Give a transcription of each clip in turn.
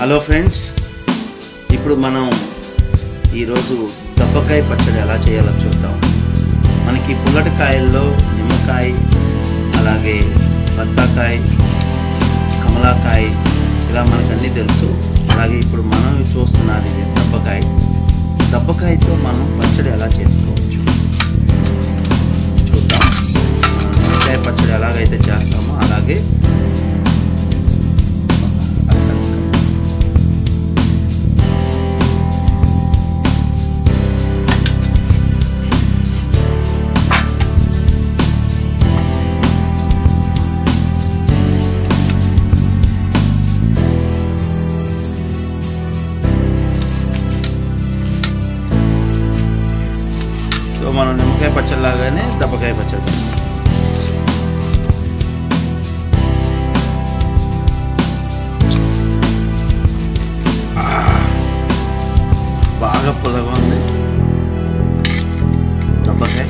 Hello friends ఇప్పుడు మనం ఈరోజు దబ్బకాయ పచ్చడి ఎలా చేయాలో చూద్దాం మనకి పుల్లటి కాయల్లో నిమ్మకాయ అలాగే బత్తాకాయ కమలాకాయ ఇలా మనకన్నీ తెలుసు అలాగే ఇప్పుడు మనం చూస్తున్నది ఇది దబ్బకాయ దబ్బకాయతో మనం పచ్చడి ఎలా చేసుకోవచ్చు చూద్దాం మనం నిమ్మకాయ పచ్చడి ఎలాగైతే చేస్తామో అలాగే సో మనం నిమ్మకాయ పచ్చడి లాగానే దబ్బకాయ పచ్చడి ఆ, బాగా పుల్లగా ఉంది దబ్బకాయ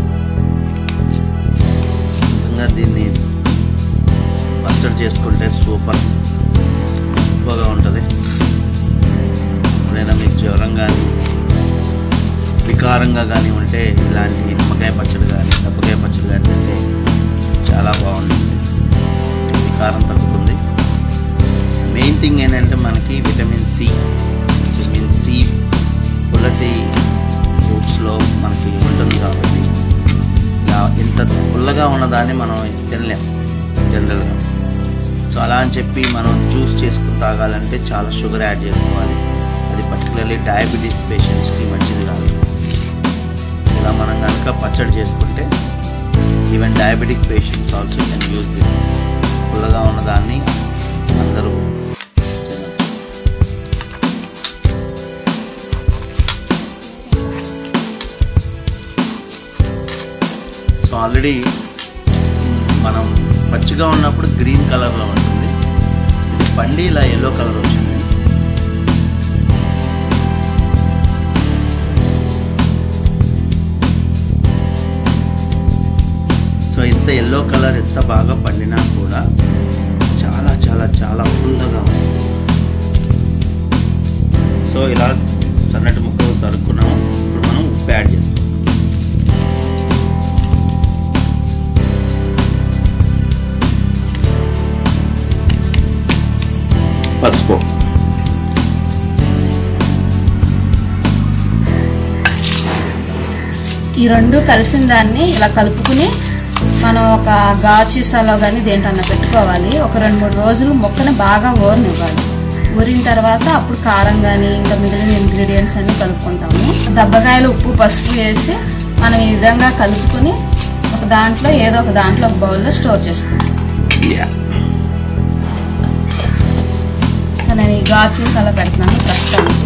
నిజంగా దీన్ని పచ్చడి చేసుకుంటే సూపర్ సూపర్గా ఉంటుంది ఎప్పుడైనా మీకు జ్వరం కానీ వికారంగా కానీ ఉంటే ఇలాంటి నిమ్మకాయ పచ్చడి కానీ దబ్బకాయ పచ్చడి కానీ తింటే చాలా బాగుంటుంది వికారం తగ్గుతుంది మెయిన్ థింగ్ ఏంటంటే మనకి విటమిన్ సి విటమిన్ సి పుల్లటి ఫ్రూట్స్లో మనకి ఉంటుంది కాబట్టి ఇలా ఇంత పుల్లగా ఉన్నదాన్ని మనం తినలేం జనరల్గా సో అలా అని చెప్పి మనం జ్యూస్ చేసుకుని తాగాలంటే చాలా షుగర్ యాడ్ చేసుకోవాలి అది పర్టికులర్లీ డయాబెటీస్ పేషెంట్స్కి మంచిది కాదు ఇలా మనం కనుక పచ్చడి చేసుకుంటే even diabetic patients also can use this పుల్లగా ఉన్నదాన్ని అందరూ తినొచ్చు. సో ఆల్రెడీ మనం పచ్చిగా ఉన్నప్పుడు గ్రీన్ కలర్లో ఉంటుంది ఇది పండి ఇలా ఎల్లో కలర్ వచ్చింది సో ఇంత ఎల్లో కలర్ ఎంత బాగా పండినా కూడా చాలా చాలా చాలా పుల్లగా ఉంది సో ఇలా సన్నటి ముక్కలు తరుక్కున్నాము ఇప్పుడు మనం ఉప్పు యాడ్ చేసుకుంటాం పసుపు ఈ రెండు కలిసిన దాన్ని ఇలా కలుపుకుని మనం ఒక గాచీసాలో కానీ దేంటన్నా పెట్టుకోవాలి ఒక రెండు మూడు రోజులు మొక్కని బాగా ఊరనివ్వాలి ఊరిన తర్వాత అప్పుడు కారం కానీ ఇంకా మిగిలిన ఇంగ్రీడియంట్స్ అన్ని కలుపుకుంటాము దబ్బకాయలు ఉప్పు పసుపు వేసి మనం ఈ విధంగా కలుపుకుని ఒక దాంట్లో ఏదో ఒక దాంట్లో ఒక బౌల్లో స్టోర్ చేసుకుంటాం యా సో నేను ఈ గాచీసాలో పెడుతున్నాను ప్రస్తుతానికి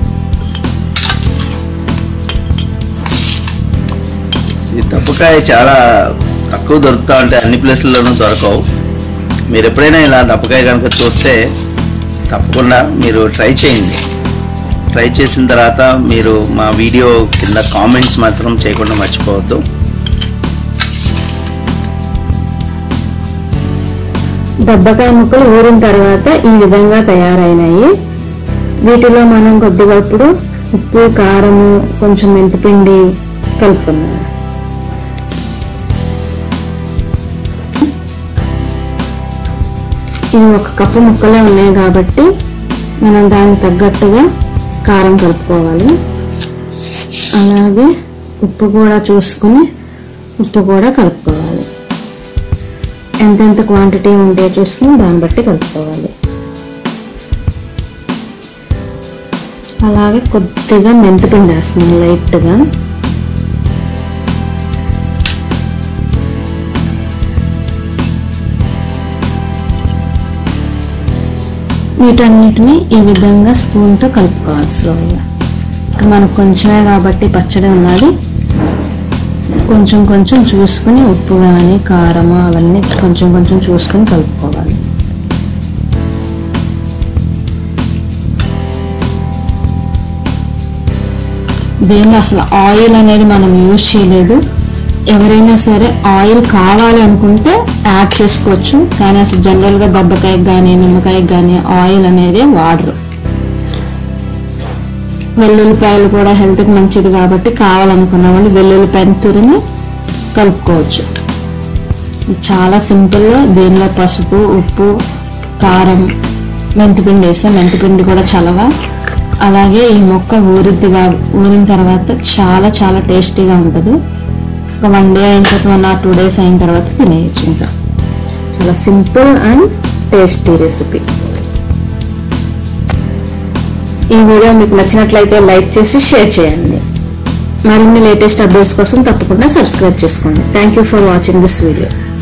ఈ దప్పకాయ చాలా తక్కువ దొరుకుతా ఉంటాయి అన్ని ప్లేసుల్లోనూ దొరకవు మీరు ఎప్పుడైనా ఇలా దప్పకాయ కనుక చూస్తే తప్పకుండా మీరు ట్రై చేయండి ట్రై చేసిన తర్వాత మీరు మా వీడియో కింద కామెంట్స్ మాత్రం చేయకుండా మర్చిపోవద్దు దబ్బకాయ ముక్కలు ఊరిన తర్వాత ఈ విధంగా తయారైనాయి వీటిలో మనం కొద్దిగా ఇప్పుడు ఉప్పు కారము కొంచెం మెంతిపిండి కలుపుకున్నాం ఇవి ఒక కప్పు ముక్కలే ఉన్నాయి కాబట్టి మనం దానికి తగ్గట్టుగా కారం కలుపుకోవాలి అలాగే ఉప్పు కూడా చూసుకుని ఉప్పు కూడా కలుపుకోవాలి ఎంతెంత క్వాంటిటీ ఉంటే చూసుకుని దాన్ని బట్టి కలుపుకోవాలి అలాగే కొద్దిగా మెంతిపిండి వేస్తున్నాను లైట్గా వీటన్నిటిని ఈ విధంగా స్పూన్తో కలుపుకోవాలి స్లోగా ఇక్కడ మనకు కొంచెమే కాబట్టి పచ్చడి ఉన్నది కొంచెం కొంచెం చూసుకుని ఉప్పు కానీ కారము అవన్నీ కొంచెం కొంచెం చూసుకుని కలుపుకోవాలి దీనిలో అసలు ఆయిల్ అనేది మనం యూజ్ చేయలేదు ఎవరైనా సరే ఆయిల్ కావాలి అనుకుంటే యాడ్ చేసుకోవచ్చు కానీ అసలు జనరల్గా దెబ్బకాయకి కానీ నిమ్మకాయకి కానీ ఆయిల్ అనేది వాడరు వెల్లుల్లిపాయలు కూడా హెల్త్కి మంచిది కాబట్టి కావాలనుకున్న వాళ్ళు వెల్లుల్లిపాయను తురిమి కలుపుకోవచ్చు ఇది చాలా సింపుల్ దీనిలో పసుపు ఉప్పు కారం మెంతిపిండి వేస్తే మెంతిపిండి కూడా చలవ అలాగే ఈ మొక్క ఊరిద్దిగా ఊరిన తర్వాత చాలా చాలా టేస్టీగా ఉంటుంది ఒక వన్ డే అయిన తర్వాత వన్ ఆర్ టూ డేస్ అయిన తర్వాత తినేయచ్చు ఇంకా చాలా సింపుల్ అండ్ టేస్టీ రెసిపీ ఈ వీడియో మీకు నచ్చినట్లయితే లైక్ చేసి షేర్ చేయండి మరిన్ని లేటెస్ట్ అప్డేట్స్ కోసం తప్పకుండా సబ్స్క్రైబ్ చేసుకోండి thank you for watching this video